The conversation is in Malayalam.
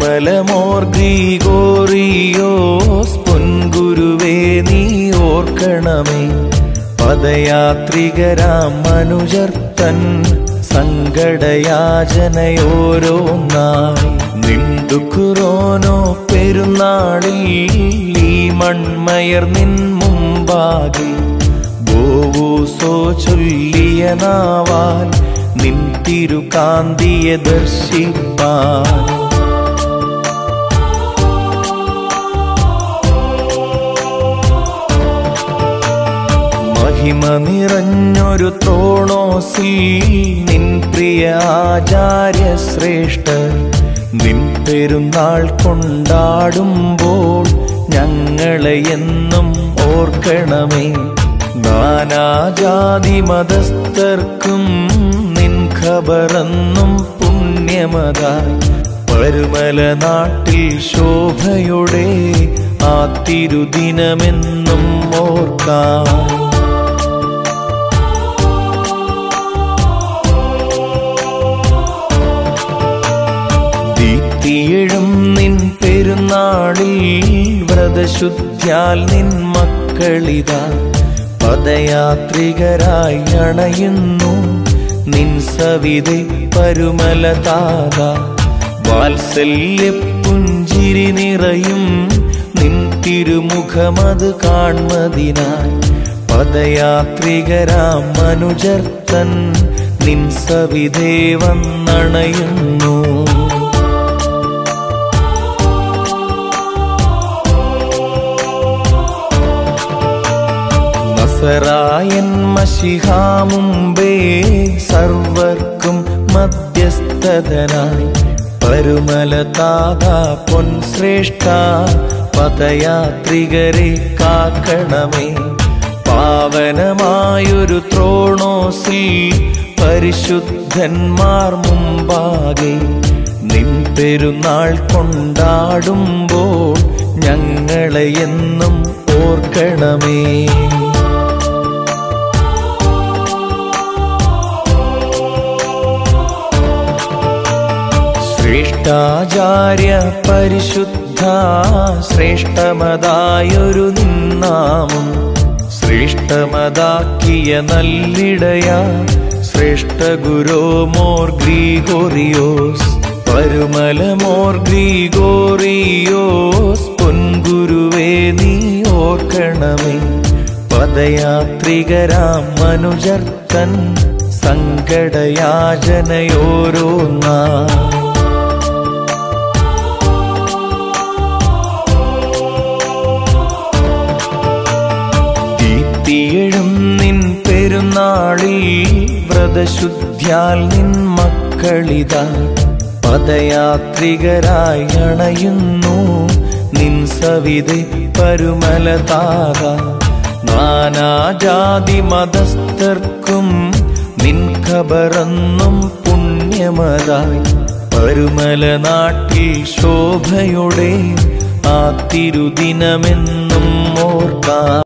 പരുമലമോർ ഗ്രീഗോറിയോസ് പൊൻഗുരുവേ നീ ഓർക്കണമേ പദയാത്രികരാം മനുജർത്തൻ സങ്കടയാചനയോരോന്നായി നിന്ദുക്കുറോനോ പെരുന്നാളിൽ ഈ മൺമയർ നിൻ മുമ്പാകെ ബോവൂസോ ചൊല്ലിയ നാവാൽ നിൻ തിരുകാന്തിയെ ദർശിപ്പാൻ മഹിമ നിറഞ്ഞൊരു ത്രോണോസിൽ നിൻ പ്രിയ ആചാര്യ ശ്രേഷ്ഠർ നിൻ പെരുന്നാൾ കൊണ്ടാടുമ്പോൾ ഞങ്ങളെ എന്നും ഓർക്കണമേ നാനാജാതി മതസ്ഥർക്കും നിൻ ഖബറെന്നും പുണ്യമതായി പരുമല നാട്ടിൽ ശോഭയുടെ ആ തിരുദിനമെന്നും ഓർക്കാം ദീപ്തിയെഴും നിൻ പെരുന്നാളിൽ വ്രതശുദ്ധ്യാൽ നിൻ മക്കളിതാ പദയാത്രികരായി അണയുന്നു നിൻ സവിതെ പരുമലതാത വാത്സല്യ പുഞ്ചിരി നിറയും നിൻ തിരുമുഖമത് കാൺമതിനായി പദയാത്രികരാം മനുജർത്തൻ നിൻ സവിധേ വന്നണയുന്നു നസറായൻ മഷിഹാമുമ്പേ സർവർക്കും മധ്യസ്ഥതനായി പരുമലതാത പൊൻ ശ്രേഷ്ഠ പദയാത്രികരെ കാക്കണമേ പാവനമായൊരു ത്രോണോസിൽ പരിശുദ്ധന്മാർ മുമ്പാകെ നിൻ പെരുന്നാൾ കൊണ്ടാടുമ്പോൾ ഞങ്ങളെ എന്നും ഓർക്കണമേ ശ്രേഷ്ഠാചാര്യ പരിശുദ്ധ ശ്രേഷ്ഠമതായൊരു നിന്നാമം ശ്രേഷ്ഠമതാക്കിയ നല്ലിടയ ശ്രേഷ്ഠ ഗുരോ മോർ ഗ്രീഗോറിയോസ് പരുമല മോർ ഗ്രീഗോറിയോസ് പൊൻഗുരുവേ നീ ഓർക്കണമേ പദയാത്രികരാം മനുജർത്തൻ സങ്കടയാചനയോരോന്നാ ദീപ്തിയെഴും നിൻ പെരുന്നാളിൽ വ്രതശുദ്ധ്യാൽ നിൻ മക്കളിതാ പദയാത്രികരായി അണയുന്നു നിൻ സവിതെ പരുമലതാക നാനാജാതി മതസ്ഥർക്കും നിൻ ഖബറെന്നും പുണ്യമതായി പരുമല നാട്ടിൽ ശോഭയുടെ ആ തിരുദിനമെന്നും ഓർക്കാം